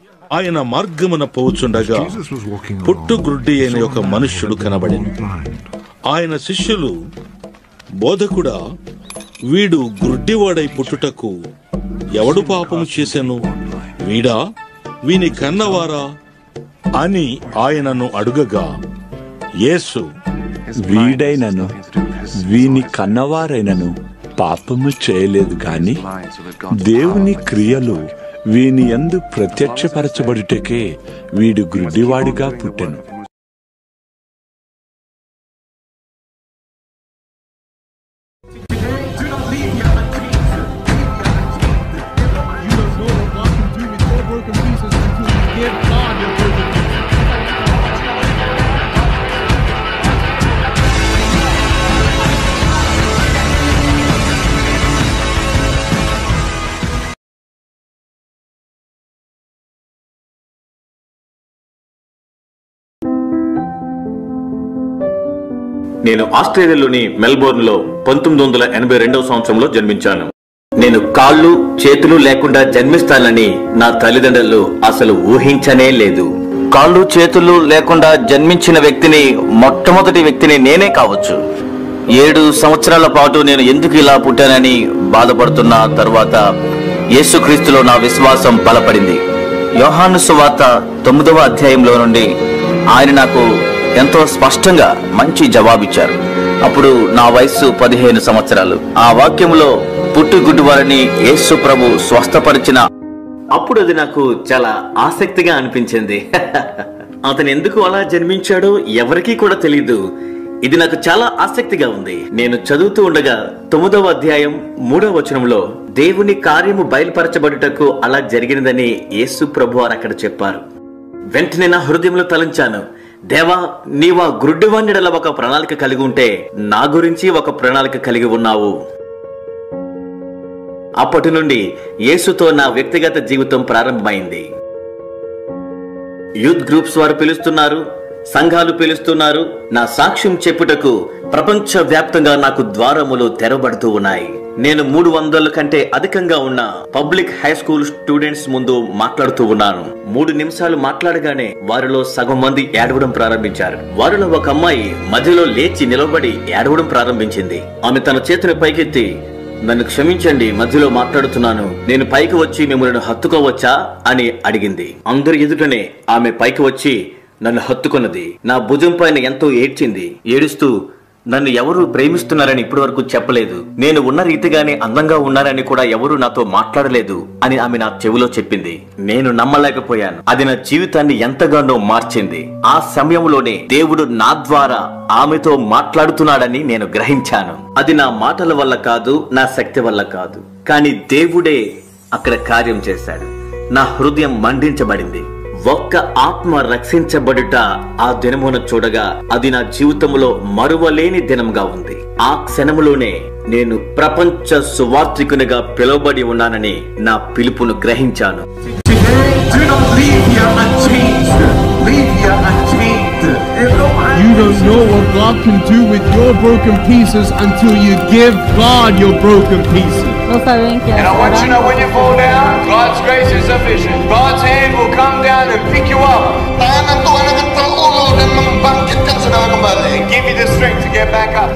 ఆయన మార్గమున పోవుచుండగా Jesus was walking along. పుట్టు గ్రుడ్డి అయిన saw ఒక a man మనుష్యుడు born కనబడింది blind. ఆయన శిష్యులు బోధకుడా వీడు గ్రుడ్డివాడై పుట్టుటకు ఎవడు పాపము చేసెను వీడా వీని కన్నవారా అని ఆయనను అడుగగా యేసు వీడైనను వీని కన్నవారైనను పాపము చేయలేదు గాని దేవుని క్రియలు వీని యందు ప్రత్యక్షపరచబడుటకే వీడు గ్రుడ్డివాడిగా పుట్టెను You don't know what God can do with your broken pieces until you give God your broken pieces. నేను ఆస్ట్రేలియాలోని మెల్బోర్న్ లో పంతొమ్మిది వందల ఎనభై రెండవ సంవత్సరంలో జన్మించాను నేను కాళ్ళు చేతులు లేకుండా జన్మిస్తానని నా తల్లిదండ్రులు అసలు ఊహించనే లేదు కాళ్ళు చేతులు లేకుండా జన్మించిన వ్యక్తిని మొట్టమొదటి వ్యక్తిని నేనే కావచ్చు ఏడు సంవత్సరాల పాటు నేను ఎందుకు ఇలా పుట్టానని బాధపడుతున్న తర్వాత యేసుక్రీస్తులో నా విశ్వాసం బలపడింది యోహాను సువార్త తొమ్మిదవ అధ్యాయంలో నుండి ఆయన నాకు ఎంతో స్పష్టంగా మంచి జవాబిచ్చారు అప్పుడు నా వయస్సు పదిహేను సంవత్సరాలు ఆ వాక్యంలో పుట్టుగుడ్డు వారిని యేసు ప్రభు స్వస్థపరిచిన అప్పుడు అది నాకు చాలా ఆసక్తిగా అనిపించింది అతను ఎందుకు అలా జన్మించాడో ఎవరికీ కూడా తెలియదు ఇది నాకు చాలా ఆసక్తిగా ఉంది నేను చదువుతూ ఉండగా తొమ్మిదవ అధ్యాయం మూడవ వచనంలో దేవుని కార్యము బయలుపరచబడుటకు అలా జరిగినదని యేసు ప్రభు వారు అక్కడ చెప్పారు వెంటనే నా హృదయంలో తలంచాను దేవా నీవా గ్రుడ్డివాణ్ణిడల ఒక ప్రణాళిక కలిగి ఉంటే నా గురించి ఒక ప్రణాళిక కలిగి ఉన్నావు అప్పటి నుండి యేసుతో నా వ్యక్తిగత జీవితం ప్రారంభమైంది యూత్ గ్రూప్స్ వారు పిలుస్తున్నారు సంఘాలు పిలుస్తున్నారు నా సాక్ష్యం చెప్పుటకు ప్రపంచ వ్యాప్తంగా నాకు ద్వారములు తెరవబడుతూ ఉన్నాయి నేను మూడు వందల కంటే అధికంగా ఉన్న పబ్లిక్ హై స్కూల్ స్టూడెంట్స్ ముందు మాట్లాడుతూ ఉన్నాను మూడు నిమిషాలు మాట్లాడగానే వారిలో సగం మంది ఏడవడం ప్రారంభించారు వారిలో ఒక అమ్మాయి మధ్యలో లేచి నిలబడి ఏడవడం ప్రారంభించింది ఆమె తన చేతిని పైకెత్తి నన్ను క్షమించండి మధ్యలో మాట్లాడుతున్నాను నేను పైకి వచ్చి మిమ్మల్ని హత్తుకోవచ్చా అని అడిగింది అందరి ఎదుటనే ఆమె పైకి వచ్చి నన్ను హత్తుకున్నది నా భుజం పైన ఎంతో ఏడ్చింది ఏడుస్తూ నన్ను ఎవరు ప్రేమిస్తున్నారని ఇప్పటి వరకు చెప్పలేదు నేను ఉన్న రీతిగానే అందంగా ఉన్నానని కూడా ఎవరు నాతో మాట్లాడలేదు అని ఆమె నా చెవిలో చెప్పింది నేను నమ్మలేకపోయాను అది నా జీవితాన్ని ఎంతగానో మార్చింది ఆ సమయంలోనే దేవుడు నా ద్వారా ఆమెతో మాట్లాడుతున్నాడని నేను గ్రహించాను అది నా మాటల వల్ల కాదు నా శక్తి వల్ల కాదు కానీ దేవుడే అక్కడ కార్యం చేశాడు నా హృదయం మండించబడింది ఒక్క ఆత్మ రక్షించబడుట ఆ దినమున చూడగా అది నా జీవితంలో మరువలేని దినంగా ఉంది ఆ క్షణములోనే నేను ప్రపంచ సువార్థికునిగా పిలువబడి ఉన్నానని నా పిలుపును గ్రహించాను Do not leave here unchanged. Leave here unchanged. You don't know what God can do with your broken pieces until you give God your broken pieces. No saben qué And I want you to know when you fall down, God's grace is sufficient. God's hand will come down and pick you up. And give you the strength to get back up.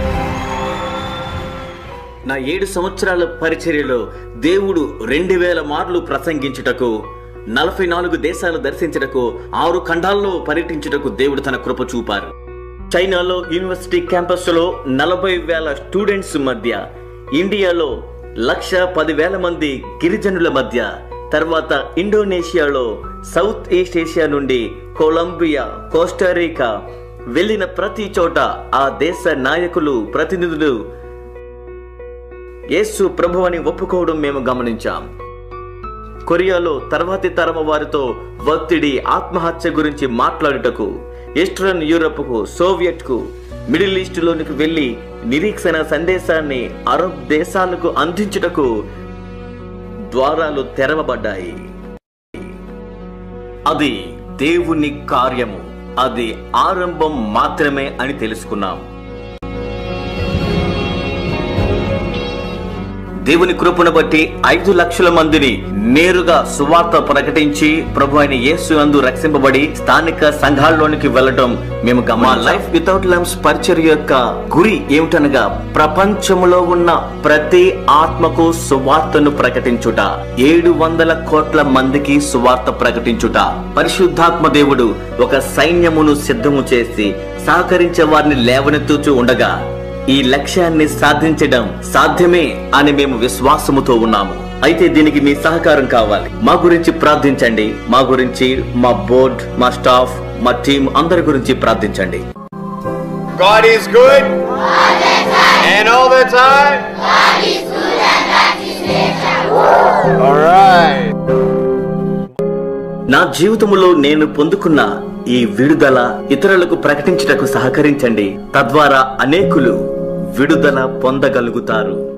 నా ఏడు సంవత్సరాల పరిచర్యలో దేవుడు రెండు వేల మార్లు ప్రసంగించుటకు నలభై నాలుగు దేశాలు దర్శించుటకు ఆరు ఖండాల్లో పర్యటించుటకు దేవుడు తన కృప చూపారు చైనాలో యూనివర్సిటీ క్యాంపస్ లో నలభై వేల స్టూడెంట్స్ మధ్య ఇండియాలో లక్ష పదివేల మంది గిరిజనుల మధ్య తర్వాత ఇండోనేషియాలో సౌత్ ఈస్ట్ ఏషియా నుండి కొలంబియా కోస్టారికా వెళ్ళిన ప్రతి చోట ఆ దేశ నాయకులు ప్రతినిధులు యేసు ప్రభు అని ఒప్పుకోవడం మేము గమనించాం కొరియాలో తర్వాతి తరమ వారితో ఒత్తిడి ఆత్మహత్య గురించి మాట్లాడుటకు ఈస్టర్న్ యూరప్కు సోవియట్కు మిడిల్ ఈస్ట్లోనికి వెళ్లి నిరీక్షణ సందేశాన్ని అరబ్ దేశాలకు అందించుటకు ద్వారాలు తెరవబడ్డాయి అది దేవుని కార్యము అది ఆరంభం మాత్రమే అని తెలుసుకున్నాం దేవుని కృపను బట్టి ఐదు లక్షల మందిని నేరుగా సువార్త ప్రకటించి ప్రభు అయిన యేసు అందు రక్షింపబడి స్థానిక సంఘాల్లోనికి వెళ్ళటం మేము గమా లైఫ్ వితౌట్ లమ్స్ పరిచర్య యొక్క గురి ఏమిటనగా ప్రపంచములో ఉన్న ప్రతి ఆత్మకు సువార్తను ప్రకటించుట ఏడు వందల కోట్ల మందికి సువార్త ప్రకటించుట పరిశుద్ధాత్మ దేవుడు ఒక సైన్యమును సిద్ధము చేసి సహకరించే వారిని లేవనెత్తుచూ ఉండగా ఈ లక్ష్యాన్ని సాధించడం సాధ్యమే అని మేము విశ్వాసముతో ఉన్నాము అయితే దీనికి మీ సహకారం కావాలి మా గురించి ప్రార్థించండి మా గురించి మా బోర్డ్ మా స్టాఫ్ మా టీం అందరి గురించి ప్రార్థించండి God is good. And all the time. All right. నా జీవితములో నేను పొందుకున్న ఈ విడుదల ఇతరులకు ప్రకటించుటకు సహకరించండి తద్వారా అనేకులు విడుదల పొందగలుగుతారు